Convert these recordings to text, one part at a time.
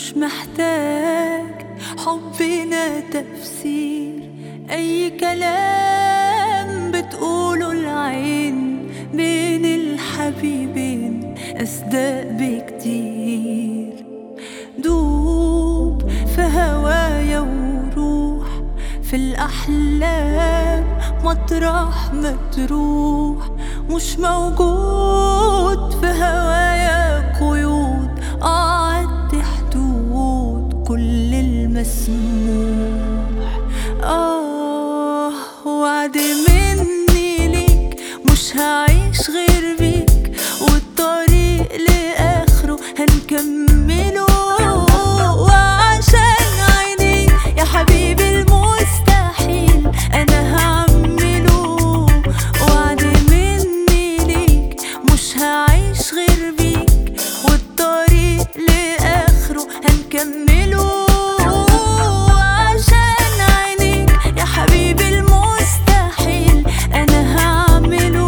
مش محتاج حبنا تفسير أي كلام بتقوله العين بين الحبيبين أصدق بكتير دوب في هوايا وروح في الأحلام مطرح ما تروح مش موجود في هوايا قيود أعد حدود كل المسموح آه وعد مني ليك مش هعيش غير بيك والطريق لآخره هنكمله وعشان عينيك يا حبيبي المستحيل أنا هعمله وعد مني ليك مش هعيش غير بيك والطريق لآخره هنكمله عشان عينيك يا حبيبي المستحيل أنا هعمله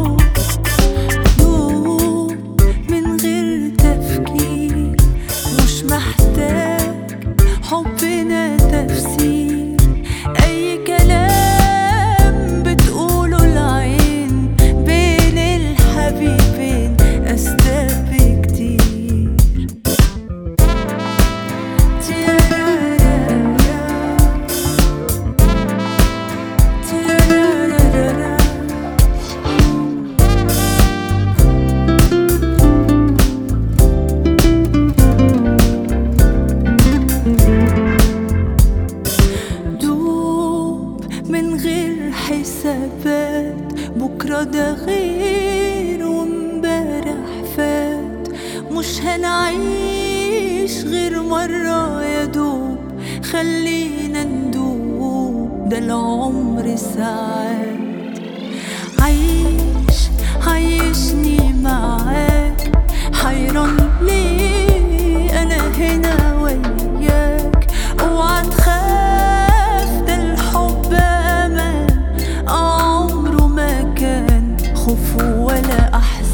دوب من غير تفكير مش محتاج حبنا تفسير أي كلام بتقوله العين بين الحبيبين أصدق بكتير تيرارارا. تيرارارا. دوب من غير حسابات بكرة ده غير وامبارح فات مش هنعيش غير مرة يا دوب خلينا ندوب ده العمر ساعات عيش عيشني معاك حيران ليه انا هنا وياك اوعى تخاف ده الحب امان عمره ما كان خوف ولا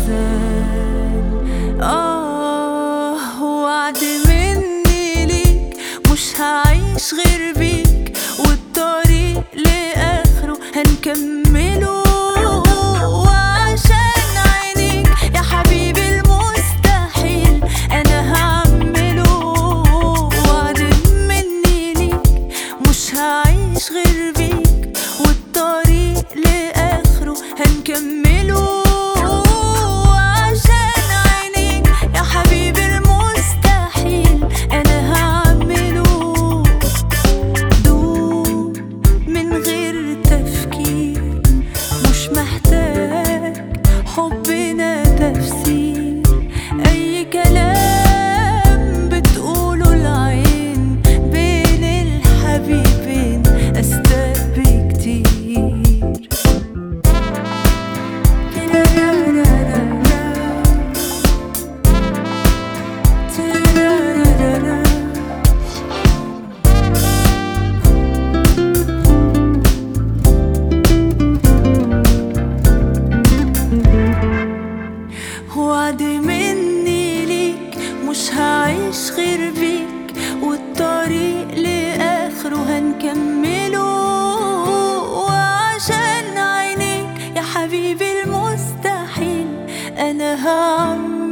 احزان اه وعد مني ليك مش هعيش غير بيك والطريق لاخره هنكمله وعشان عينيك يا حبيبي المستحيل انا هعمله وعد مني ليك مش هعيش غير بيك والطريق لاخره هنكمله عشان عينيك يا حبيبي المستحيل انا هعمله دوب من غير تفكير مش محتاج حبنا تفسير أي كلام بتقوله العين بين الحبيبين أصدق بكتير تيرارارا. وعد مني ليك مش هعيش غير بيك والطريق لآخره هنكمله وعشان عينيك يا حبيبي المستحيل أنا هعمل